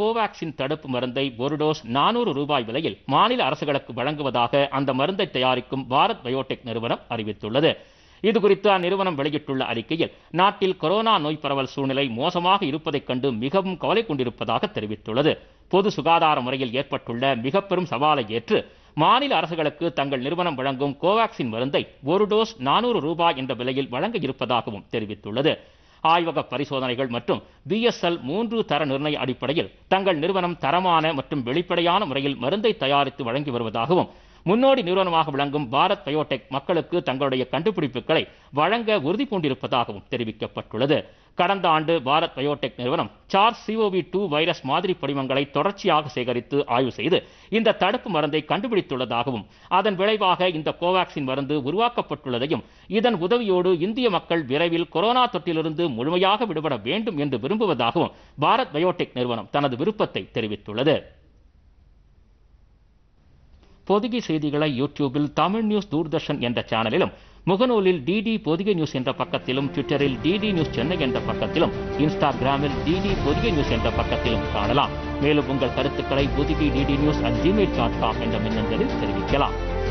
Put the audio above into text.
கோவாக்சின் தடுப்பு மருந்தை ஒரு டோஸ் நானூறு ரூபாய் விலையில் மாநில அரசுகளுக்கு வழங்குவதாக அந்த மருந்தை தயாரிக்கும் பாரத் பயோடெக் நிறுவனம் அறிவித்துள்ளது இதுகுறித்து அந்நிறுவனம் வெளியிட்டுள்ள அறிக்கையில் நாட்டில் கொரோனா நோய் பரவல் சூழ்நிலை மோசமாக இருப்பதைக் கண்டு மிகவும் கவலை கொண்டிருப்பதாக தெரிவித்துள்ளது பொது சுகாதார முறையில் ஏற்பட்டுள்ள மிக பெரும் சவாலை ஏற்று மாநில அரசுகளுக்கு தங்கள் நிறுவனம் வழங்கும் கோவாக்சின் மருந்தை ஒரு டோஸ் நானூறு ரூபாய் என்ற விலையில் வழங்க இருப்பதாகவும் தெரிவித்துள்ளது ஆய்வக பரிசோதனைகள் மற்றும் பிஎஸ்எல் மூன்று தர நிர்ணய அடிப்படையில் தங்கள் நிறுவனம் தரமான மற்றும் வெளிப்படையான முறையில் மருந்தை தயாரித்து வழங்கி வருவதாகவும் முன்னோடி நிறுவனமாக விளங்கும் பாரத் பயோடெக் மக்களுக்கு தங்களுடைய கண்டுபிடிப்புகளை வழங்க உறுதி பூண்டிருப்பதாகவும் தெரிவிக்கப்பட்டுள்ளது கடந்த ஆண்டு பாரத் பயோடெக் நிறுவனம் சார்ஸ் சிஓவி டூ வைரஸ் மாதிரி படிவங்களை தொடர்ச்சியாக சேகரித்து ஆய்வு செய்து இந்த தடுப்பு மருந்தை கண்டுபிடித்துள்ளதாகவும் அதன் விளைவாக இந்த கோவாக்சின் மருந்து உருவாக்கப்பட்டுள்ளதையும் இதன் உதவியோடு இந்திய மக்கள் விரைவில் கொரோனா தொற்றிலிருந்து முழுமையாக விடுபட வேண்டும் என்று விரும்புவதாகவும் பாரத் பயோடெக் நிறுவனம் தனது விருப்பத்தை தெரிவித்துள்ளது பொதிகை செய்திகளை யூடியூபில் தமிழ் நியூஸ் தூர்தர்ஷன் என்ற சேனலிலும் முகநூலில் டிடி பொதிகை நியூஸ் என்ற பக்கத்திலும் ட்விட்டரில் டிடி நியூஸ் சென்னை என்ற பக்கத்திலும் இன்ஸ்டாகிராமில் டிடி பொதிகை நியூஸ் என்ற பக்கத்திலும் காணலாம் மேலும் உங்கள் கருத்துக்களை Podhigai DD news at Gmail dot com என்ற மின்னஞ்சலில் தெரிவிக்கலாம்